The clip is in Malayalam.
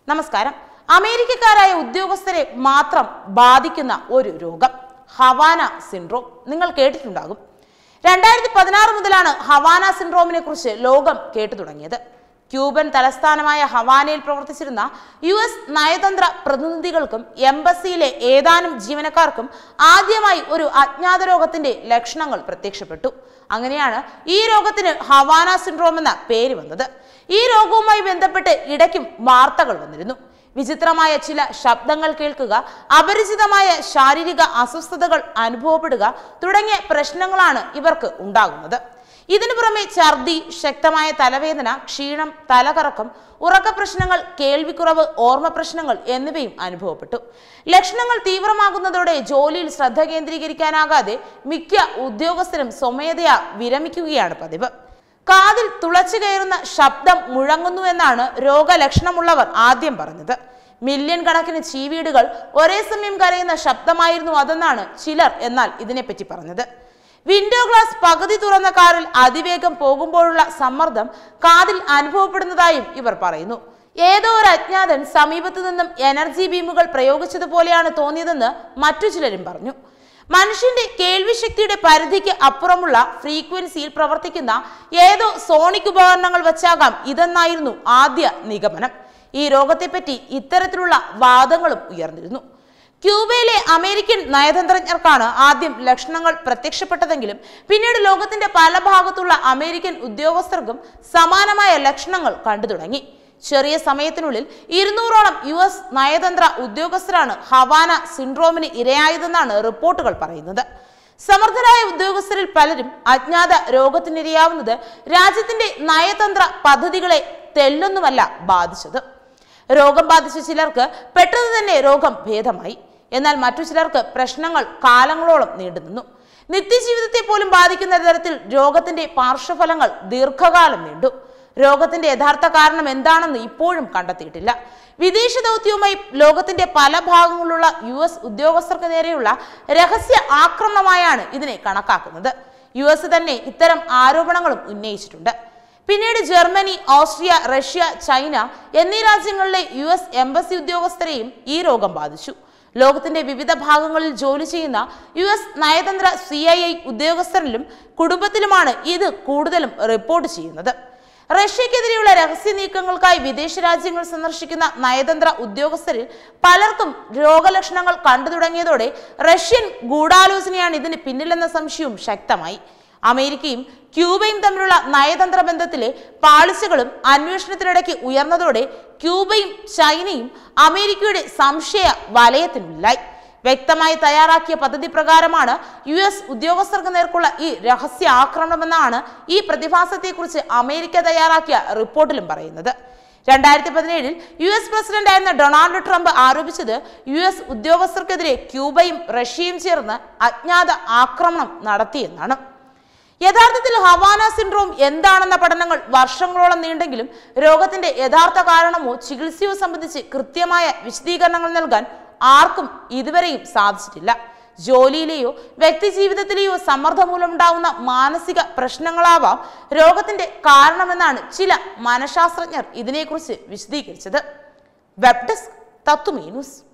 നമസ്കാരം അമേരിക്കക്കാരായ ഉദ്യോഗസ്ഥരെ മാത്രം ബാധിക്കുന്ന ഒരു രോഗം ഹവാന സിൻഡ്രോം നിങ്ങൾ കേട്ടിട്ടുണ്ടാകും രണ്ടായിരത്തി പതിനാറ് മുതലാണ് ഹവാന സിൻഡ്രോമിനെ കുറിച്ച് ലോകം കേട്ടു തുടങ്ങിയത് ക്യൂബൻ തലസ്ഥാനമായ ഹവാനയിൽ പ്രവർത്തിച്ചിരുന്ന യു എസ് നയതന്ത്ര പ്രതിനിധികൾക്കും എംബസിയിലെ ഏതാനും ജീവനക്കാർക്കും ആദ്യമായി ഒരു അജ്ഞാത രോഗത്തിന്റെ ലക്ഷണങ്ങൾ പ്രത്യക്ഷപ്പെട്ടു അങ്ങനെയാണ് ഈ രോഗത്തിന് ഹവാന സിൻഡ്രോം എന്ന പേര് വന്നത് ഈ രോഗവുമായി ബന്ധപ്പെട്ട് ഇടയ്ക്കും വാർത്തകൾ വന്നിരുന്നു വിചിത്രമായ ചില ശബ്ദങ്ങൾ കേൾക്കുക അപരിചിതമായ ശാരീരിക അസ്വസ്ഥതകൾ അനുഭവപ്പെടുക തുടങ്ങിയ പ്രശ്നങ്ങളാണ് ഇവർക്ക് ഉണ്ടാകുന്നത് ഇതിനു പുറമെ ഛർദി ശക്തമായ തലവേദന ക്ഷീണം തലകറക്കം ഉറക്ക പ്രശ്നങ്ങൾ കേൾവിക്കുറവ് ഓർമ്മ പ്രശ്നങ്ങൾ എന്നിവയും അനുഭവപ്പെട്ടു ലക്ഷണങ്ങൾ തീവ്രമാകുന്നതോടെ ജോലിയിൽ ശ്രദ്ധ കേന്ദ്രീകരിക്കാനാകാതെ മിക്ക ഉദ്യോഗസ്ഥരും സ്വമേധയാ വിരമിക്കുകയാണ് പതിവ് കാതിൽ തുളച്ചു കയറുന്ന ശബ്ദം മുഴങ്ങുന്നുവെന്നാണ് രോഗലക്ഷണമുള്ളവർ ആദ്യം പറഞ്ഞത് മില്യൺ കണക്കിന് ചീവീടുകൾ ഒരേ സമയം കരയുന്ന ശബ്ദമായിരുന്നു അതെന്നാണ് ചിലർ എന്നാൽ ഇതിനെപ്പറ്റി പറഞ്ഞത് വിൻഡോ ഗ്ലാസ് പകുതി തുറന്ന കാറിൽ അതിവേഗം പോകുമ്പോഴുള്ള സമ്മർദ്ദം കാതിൽ അനുഭവപ്പെടുന്നതായും ഇവർ പറയുന്നു ഏതോ ഒരു അജ്ഞാതൻ സമീപത്തു നിന്നും എനർജി ബീമുകൾ പ്രയോഗിച്ചതുപോലെയാണ് തോന്നിയതെന്ന് മറ്റു ചിലരും പറഞ്ഞു മനുഷ്യന്റെ കേൾവിശക്തിയുടെ പരിധിക്ക് അപ്പുറമുള്ള ഫ്രീക്വൻസിയിൽ പ്രവർത്തിക്കുന്ന ഏതോ സോണിക് ഉപകരണങ്ങൾ വച്ചാകാം ഇതെന്നായിരുന്നു ആദ്യ നിഗമനം ഈ രോഗത്തെപ്പറ്റി ഇത്തരത്തിലുള്ള വാദങ്ങളും ഉയർന്നിരുന്നു ക്യൂബയിലെ അമേരിക്കൻ നയതന്ത്രജ്ഞർക്കാണ് ആദ്യം ലക്ഷണങ്ങൾ പ്രത്യക്ഷപ്പെട്ടതെങ്കിലും പിന്നീട് ലോകത്തിന്റെ പല ഭാഗത്തുള്ള അമേരിക്കൻ ഉദ്യോഗസ്ഥർക്കും സമാനമായ ലക്ഷണങ്ങൾ കണ്ടു തുടങ്ങി ചെറിയ സമയത്തിനുള്ളിൽ ഇരുന്നൂറോളം യു എസ് നയതന്ത്ര ഉദ്യോഗസ്ഥരാണ് ഹവാന സിൻഡ്രോമിന് ഇരയായതെന്നാണ് റിപ്പോർട്ടുകൾ പറയുന്നത് സമർത്ഥരായ ഉദ്യോഗസ്ഥരിൽ പലരും അജ്ഞാത രോഗത്തിനിരയാവുന്നത് രാജ്യത്തിന്റെ നയതന്ത്ര പദ്ധതികളെ തെല്ലൊന്നുമല്ല ബാധിച്ചത് രോഗം ബാധിച്ച ചിലർക്ക് പെട്ടെന്ന് തന്നെ രോഗം ഭേദമായി എന്നാൽ മറ്റു ചിലർക്ക് പ്രശ്നങ്ങൾ കാലങ്ങളോളം നീണ്ടുനിന്നു നിത്യജീവിതത്തെ പോലും ബാധിക്കുന്ന തരത്തിൽ രോഗത്തിന്റെ പാർശ്വഫലങ്ങൾ ദീർഘകാലം നീണ്ടു രോഗത്തിന്റെ യഥാർത്ഥ കാരണം എന്താണെന്ന് ഇപ്പോഴും കണ്ടെത്തിയിട്ടില്ല വിദേശ ദൗത്യവുമായി ലോകത്തിന്റെ പല ഭാഗങ്ങളിലുള്ള യു എസ് ഉദ്യോഗസ്ഥർക്ക് നേരെയുള്ള രഹസ്യ ആക്രമണമായാണ് ഇതിനെ കണക്കാക്കുന്നത് യു എസ് തന്നെ ഇത്തരം ആരോപണങ്ങളും ഉന്നയിച്ചിട്ടുണ്ട് പിന്നീട് ജർമ്മനി ഓസ്ട്രിയ റഷ്യ ചൈന എന്നീ രാജ്യങ്ങളിലെ യു എസ് എംബസി ഉദ്യോഗസ്ഥരെയും ഈ രോഗം ബാധിച്ചു ലോകത്തിന്റെ വിവിധ ഭാഗങ്ങളിൽ ജോലി ചെയ്യുന്ന യു എസ് നയതന്ത്ര സി ഐ ഐ ഉദ്യോഗസ്ഥരിലും കുടുംബത്തിലുമാണ് ഇത് കൂടുതലും റിപ്പോർട്ട് ചെയ്യുന്നത് റഷ്യക്കെതിരെയുള്ള രഹസ്യ നീക്കങ്ങൾക്കായി വിദേശ രാജ്യങ്ങൾ സന്ദർശിക്കുന്ന നയതന്ത്ര ഉദ്യോഗസ്ഥരിൽ പലർക്കും രോഗലക്ഷണങ്ങൾ കണ്ടു തുടങ്ങിയതോടെ റഷ്യൻ ഗൂഢാലോചനയാണ് ഇതിന് പിന്നിലെന്ന സംശയവും ശക്തമായി അമേരിക്കയും ക്യൂബയും തമ്മിലുള്ള നയതന്ത്ര ബന്ധത്തിലെ പാളിച്ചകളും അന്വേഷണത്തിനിടയ്ക്ക് ഉയർന്നതോടെ ക്യൂബയും ചൈനയും അമേരിക്കയുടെ സംശയ വലയത്തിനുള്ളിലായി വ്യക്തമായി തയ്യാറാക്കിയ പദ്ധതി പ്രകാരമാണ് യു എസ് ഉദ്യോഗസ്ഥർക്ക് നേർക്കുള്ള ഈ രഹസ്യ ആക്രമണമെന്നാണ് ഈ പ്രതിഭാസത്തെക്കുറിച്ച് അമേരിക്ക തയ്യാറാക്കിയ റിപ്പോർട്ടിലും പറയുന്നത് രണ്ടായിരത്തി പതിനേഴിൽ യു എസ് പ്രസിഡന്റ് ആയിരുന്ന ഡൊണാൾഡ് ട്രംപ് ആരോപിച്ചത് യു എസ് ഉദ്യോഗസ്ഥർക്കെതിരെ ക്യൂബയും റഷ്യയും ചേർന്ന് അജ്ഞാത ആക്രമണം നടത്തിയെന്നാണ് യഥാർത്ഥത്തിൽ ഹവാന സിൻഡ്രോം എന്താണെന്ന പഠനങ്ങൾ വർഷങ്ങളോളം നീണ്ടെങ്കിലും രോഗത്തിന്റെ യഥാർത്ഥ കാരണമോ ചികിത്സയോ സംബന്ധിച്ച് കൃത്യമായ വിശദീകരണങ്ങൾ നൽകാൻ ആർക്കും ഇതുവരെയും സാധിച്ചിട്ടില്ല ജോലിയിലെയോ വ്യക്തി ജീവിതത്തിലെയോ സമ്മർദ്ദം മൂലമുണ്ടാവുന്ന മാനസിക പ്രശ്നങ്ങളാവാം രോഗത്തിന്റെ കാരണമെന്നാണ് ചില മനഃശാസ്ത്രജ്ഞർ ഇതിനെക്കുറിച്ച് വിശദീകരിച്ചത് വെബ് ഡെസ്ക് തത്തുമീ ന്യൂസ്